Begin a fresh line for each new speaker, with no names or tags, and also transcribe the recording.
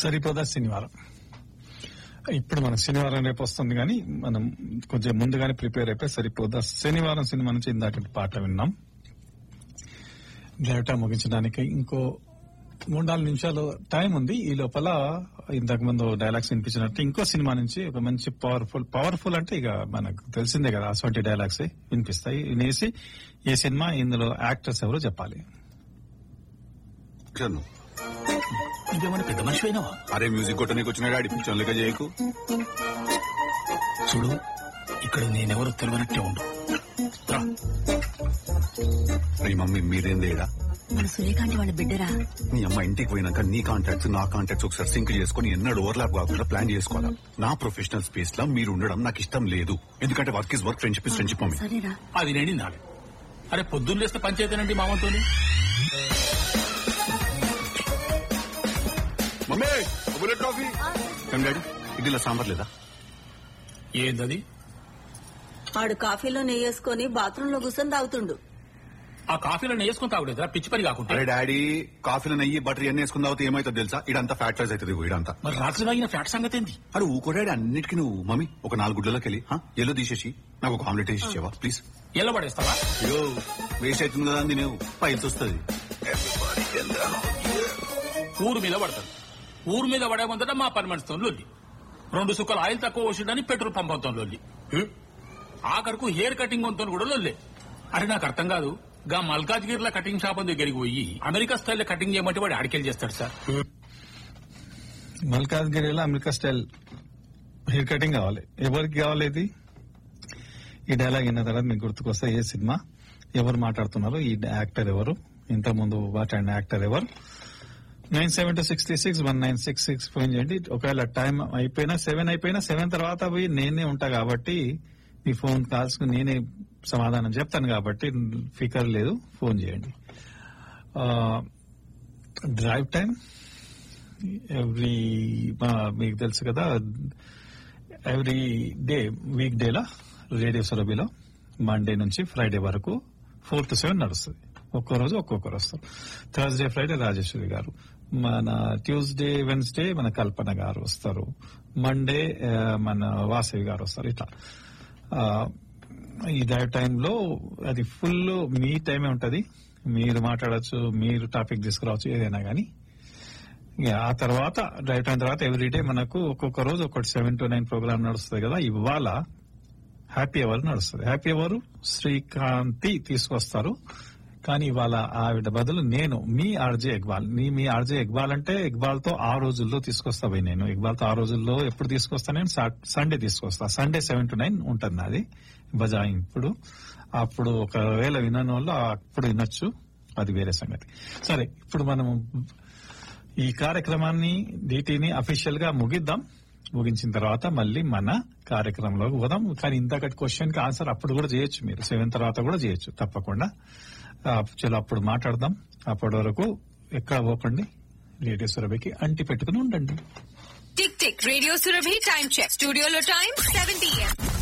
సరిపోదా శనివారం ఇప్పుడు మనకు శనివారం రేపు వస్తుంది కానీ మనం కొంచెం ముందుగానే ప్రిపేర్ అయిపోయి సరిపోదా శనివారం సినిమా నుంచి ఇందాక పాట విన్నాం డేటా ముగించడానికి ఇంకో మూడు నాలుగు నిమిషాలు టైం ఉంది ఈ లోపల ఇంతకు ముందు డైలాగ్స్ వినిపించినట్టు ఇంకో సినిమా నుంచి ఒక మంచి పవర్ఫుల్ పవర్ఫుల్ అంటే ఇక మనకు తెలిసిందే కదా అటువంటి డైలాగ్స్ వినిపిస్తాయి వినేసి ఈ సినిమా ఇందులో యాక్టర్స్ ఎవరో చెప్పాలి
చను
ఇదేమన్నా పెద్ద మనిషి అయినావా
అరే మ్యూజిక్ కొట్టడానికి వచ్చినాడు ఆడి పిచ్చోన్ లెక్క చేయకు
చూడు ఇక్కడ నేనెవరో తెలియనట్టే ఉండు రా.
మీ మమ్మీ మీరేందేడా
మన సూర్యకాంతి వాళ్ళ బిడ్డరా
నీ అమ్మ ఇంటికి పోయినాక నీ కాంటాక్ట్స్ నా కాంటాక్ట్స్ ఒకసారి సింక్ చేసుకుని ఎన్నడూ ఓవర్లాప్ కాకుండా ప్లాన్ చేసుకోవాలా నా ప్రొఫెషనల్ స్పేస్ లో మీరు ఉండడం నాకు ఇష్టం లేదు ఎందుకంటే work is work friendship is friendship mummy
సరేరా
అది నేను నాడు అరే పొద్దున్న లేస్తే పంచాయతీనండి మామతోని
మమ్మీ బుల్లెట్ కాఫీ డాడీ ఇడ్లీలో సాంబార్ లేదా
ఏందది
ఆడు కాఫీలో నెయ్యేసుకొని బాత్రూమ్ లో కూర్చొని తాగుతుండు
ఆ కాఫీలో వేసుకుని తాగుడేదా పిచ్చి పని కాకుండా
అరే డాడీ కాఫీలో నెయ్యి బటర్ ఎన్ని వేసుకున్న తర్వాత ఏమైతుందో తెలుసా ఇదంతా ఫ్యాట్ రైస్ అవుతుంది ఇదంతా
మరి రాత్రి తాగిన ఫ్యాట్ సంగతి ఏంది
అరే ఊకోడాడి అన్నిటికీ నువ్వు మమ్మీ ఒక నాలుగు గుడ్లలోకి వెళ్ళి హా, ఎల్లో తీసేసి నాకు ఒక ఆమ్లెట్ వేసి ఇచ్చేవా ప్లీజ్
ఎలా పడేస్తావా
అయ్యో వేస్ట్ అవుతుంది కదా అని నేను పైల్స్ వస్తుంది
ఊరు మీద పడతాను ఊరు మీద పడే ముందట మా పని మనిషితో లొల్లి రెండు సుక్కలు ఆయిల్ తక్కువ పోసిండని పెట్రోల్ పంపంతో లొల్లి ఆఖరకు హెయిర్ కటింగ్ వంతో కూడా లొల్లే అరే నాకు అర్థం కాదు గా మల్కాజ్గిరిలో కటింగ్ షాప్ దగ్గరికి పోయి అమెరికా స్టైల్ కటింగ్ చేయమంటే వాడు ఆడికెళ్ళి చేస్తాడు సార్
మల్కాజ్గిరిలో అమెరికా స్టైల్ హెయిర్ కటింగ్ కావాలి ఎవరికి కావాలి ఇది ఈ డైలాగ్ విన్న తర్వాత మీకు గుర్తుకొస్తే ఏ సినిమా ఎవరు మాట్లాడుతున్నారు ఈ యాక్టర్ ఎవరు ఇంత ముందు మాట్లాడిన యాక్టర్ ఎవరు nine seven two sixty six one nine six six phone చేయండి ఒకవేళ టైం అయిపోయినా సెవెన్ అయిపోయినా సెవెన్ తర్వాత పోయి నేనే ఉంటా కాబట్టి మీ ఫోన్ కాల్స్ కు నేనే సమాధానం చెప్తాను కాబట్టి ఫికర్ లేదు ఫోన్ చేయండి డ్రైవ్ టైం ఎవ్రీ మీకు తెలుసు కదా ఎవ్రీ డే వీక్ డేలా రేడియో సురభిలో మండే నుంచి ఫ్రైడే వరకు ఫోర్ టు సెవెన్ నడుస్తుంది ఒక్కో రోజు ఒక్కొక్కరు వస్తారు థర్స్డే ఫ్రైడే రాజేశ్వరి గారు మన ట్యూస్డే వెన్స్డే మన కల్పన గారు వస్తారు మండే ఆ, మన వాసవి గారు వస్తారు ఇట్లా ఆ, ఈ డ్రైవ్ టైంలో అది ఫుల్ మీ టైమే ఉంటది మీరు మాట్లాడచ్చు మీరు టాపిక్ తీసుకురావచ్చు ఏదైనా కానీ ఇక ఆ తర్వాత డ్రైవ్ టైం తర్వాత ఎవ్రీడే మనకు ఒక్కొక్క రోజు ఒకటి సెవెన్ టు నైన్ ప్రోగ్రామ్ నడుస్తుంది కదా ఇవాళ హ్యాపీ అవర్ నడుస్తుంది హ్యాపీ అవర్ శ్రీకాంతి తీసుకొస్తారు కానీ ఇవాళ ఆవిడ బదులు నేను మీ ఆర్జే ఇక్బాల్ నీ మీ ఆర్జే ఇక్బాల్ అంటే ఇక్బాల్ తో ఆ రోజుల్లో తీసుకొస్తా పోయి నేను ఇక్బాల్ తో ఆ రోజుల్లో ఎప్పుడు తీసుకొస్తా నేను సండే తీసుకొస్తా సండే సెవెన్ టు నైన్ ఉంటుంది నాది బజాయింపుడు అప్పుడు ఒకవేళ వినని వాళ్ళు అప్పుడు వినొచ్చు అది వేరే సంగతి సరే ఇప్పుడు మనం ఈ కార్యక్రమాన్ని డీటీని అఫీషియల్ గా ముగిద్దాం ముగించిన తర్వాత మళ్ళీ మన కార్యక్రమంలోకి పోదాం కానీ ఇంతకటి క్వశ్చన్ కి ఆన్సర్ అప్పుడు కూడా చేయొచ్చు మీరు సెవెన్ తర్వాత కూడా చేయొచ్చు తప్పకుండా ఆ, చలో అప్పుడు మాట్లాడదాం అప్పటి వరకు ఎక్కడ పోకండి రేడియో సురభికి అంటి పెట్టుకుని ఉండండి
tick tick radio Surabhi time check స్టూడియోలో టైం సెవెన్ పిఎం